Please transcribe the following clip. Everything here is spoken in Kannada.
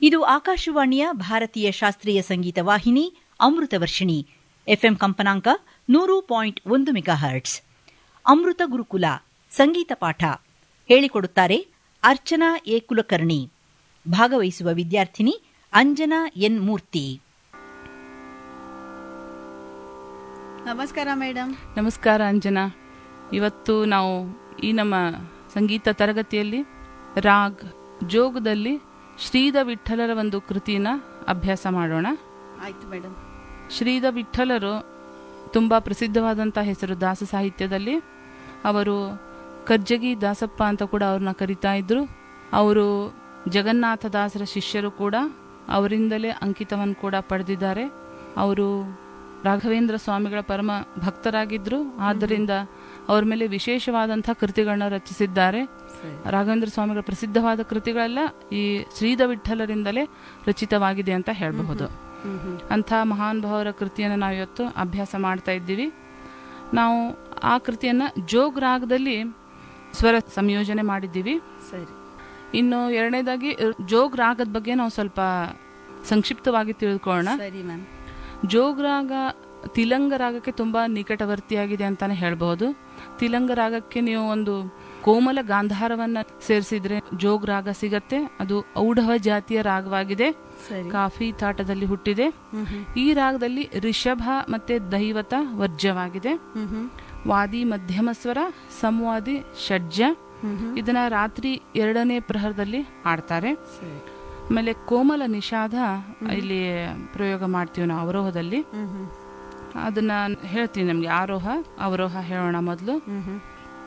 ಇದು ಆಕಾಶವಾಣಿಯ ಭಾರತೀಯ ಶಾಸ್ತ್ರೀಯ ಸಂಗೀತ ವಾಹಿನಿ ಅಮೃತ ವರ್ಷಿಣಿ ಎಫ್ಎಂ ಕಂಪನಾಂಕ ನೂರು ಪಾಯಿಂಟ್ ಒಂದು ಮೆಗಾಹರ್ಟ್ಸ್ ಅಮೃತ ಗುರುಕುಲ ಸಂಗೀತ ಪಾಠ ಹೇಳಿಕೊಡುತ್ತಾರೆ ಅರ್ಚನಾ ಎ ಕುಲಕರ್ಣಿ ಭಾಗವಹಿಸುವ ವಿದ್ಯಾರ್ಥಿನಿ ಅಂಜನಾ ಎನ್ ಮೂರ್ತಿ ನಮಸ್ಕಾರ ಮೇಡಮ್ ನಮಸ್ಕಾರ ಅಂಜನಾ ಇವತ್ತು ನಾವು ಈ ನಮ್ಮ ಸಂಗೀತ ತರಗತಿಯಲ್ಲಿ ರಾಗ್ ಜೋಗದಲ್ಲಿ ಶ್ರೀದ ವಿಠಲರ ಒಂದು ಕೃತಿನ ಅಭ್ಯಾಸ ಮಾಡೋಣ ಆಯ್ತು ಮೇಡಮ್ ಶ್ರೀದ ವಿಠಲರು ತುಂಬ ಪ್ರಸಿದ್ಧವಾದಂಥ ಹೆಸರು ದಾಸ ಸಾಹಿತ್ಯದಲ್ಲಿ ಅವರು ಕರ್ಜಗಿ ದಾಸಪ್ಪ ಅಂತ ಕೂಡ ಅವ್ರನ್ನ ಕರಿತಾ ಇದ್ರು ಅವರು ಜಗನ್ನಾಥ ದಾಸರ ಶಿಷ್ಯರು ಕೂಡ ಅವರಿಂದಲೇ ಅಂಕಿತವನ್ನು ಕೂಡ ಪಡೆದಿದ್ದಾರೆ ಅವರು ರಾಘವೇಂದ್ರ ಸ್ವಾಮಿಗಳ ಪರಮ ಭಕ್ತರಾಗಿದ್ದರು ಆದ್ದರಿಂದ ಅವ್ರ ಮೇಲೆ ವಿಶೇಷವಾದಂಥ ಕೃತಿಗಳನ್ನ ರಚಿಸಿದ್ದಾರೆ ರಾಘವೇಂದ್ರ ಸ್ವಾಮಿಗಳ ಪ್ರಸಿದ್ಧವಾದ ಕೃತಿಗಳೆಲ್ಲ ಈ ಶ್ರೀದ ವಿಠಲರಿಂದಲೇ ರಚಿತವಾಗಿದೆ ಅಂತ ಹೇಳಬಹುದು ಅಂಥ ಮಹಾನ್ ಭಾವರ ಕೃತಿಯನ್ನು ನಾವು ಇವತ್ತು ಅಭ್ಯಾಸ ಮಾಡ್ತಾ ಇದ್ದೀವಿ ನಾವು ಆ ಕೃತಿಯನ್ನು ಜೋಗ್ ರಾಗದಲ್ಲಿ ಸ್ವರ ಸಂಯೋಜನೆ ಮಾಡಿದ್ದೀವಿ ಸರಿ ಇನ್ನು ಎರಡನೇದಾಗಿ ಜೋಗ್ ರಾಗದ ಬಗ್ಗೆ ನಾವು ಸ್ವಲ್ಪ ಸಂಕ್ಷಿಪ್ತವಾಗಿ ತಿಳ್ಕೊಳ್ಳೋಣ ಸರಿ ಮ್ಯಾಮ್ ಜೋಗ್ ರಾಗ ತಿಲಂಗ ರಾಗಕ್ಕೆ ತುಂಬ ನಿಕಟವರ್ತಿಯಾಗಿದೆ ಅಂತಾನೆ ಹೇಳ್ಬಹುದು ತಿಲಂಗ ರಾಗಕ್ಕೆ ನೀವು ಒಂದು ಕೋಮಲ ಗಾಂಧಾರವನ್ನ ಸೇರಿಸಿದ್ರೆ ಜೋಗ್ ರಾಗ ಸಿಗತ್ತೆ ಅದು ಔಢವ ಜಾತಿಯ ರಾಗವಾಗಿದೆ ಸರಿ ಕಾಫಿ ತಾಟದಲ್ಲಿ ಹುಟ್ಟಿದೆ ಹ್ಮ್ ಹ್ಮ್ ಈ ರಾಗದಲ್ಲಿ ರಿಷಭ ಮತ್ತೆ ದೈವತ ವರ್ಜ್ಯವಾಗಿದೆ ಹ್ಮ್ ಹ್ಮ್ ವಾದಿ ಮಧ್ಯಮ ಸ್ವರ ಸಂವಾದಿ ಷಡ್ಜ ಹ್ಮ್ ಹ್ಮ್ ಇದನ್ನ ರಾತ್ರಿ ಎರಡನೇ ಪ್ರಹರದಲ್ಲಿ ಹಾಡ್ತಾರೆ ಸರಿ ಆಮೇಲೆ ಕೋಮಲ ನಿಷಾದ ಇಲ್ಲಿ ಪ್ರಯೋಗ ಮಾಡ್ತೀವಿ ನಾವು ಅವರೋಹದಲ್ಲಿ ಹ್ಮ್ ಹ್ಮ್ ಅದನ್ನ ಹೇಳ್ತೀನಿ ನಮಗೆ ಆರೋಹ ಅವರೋಹ ಹೇಳೋಣ ಮೊದಲು ಹ್ಮ್ ಹ್ಮ್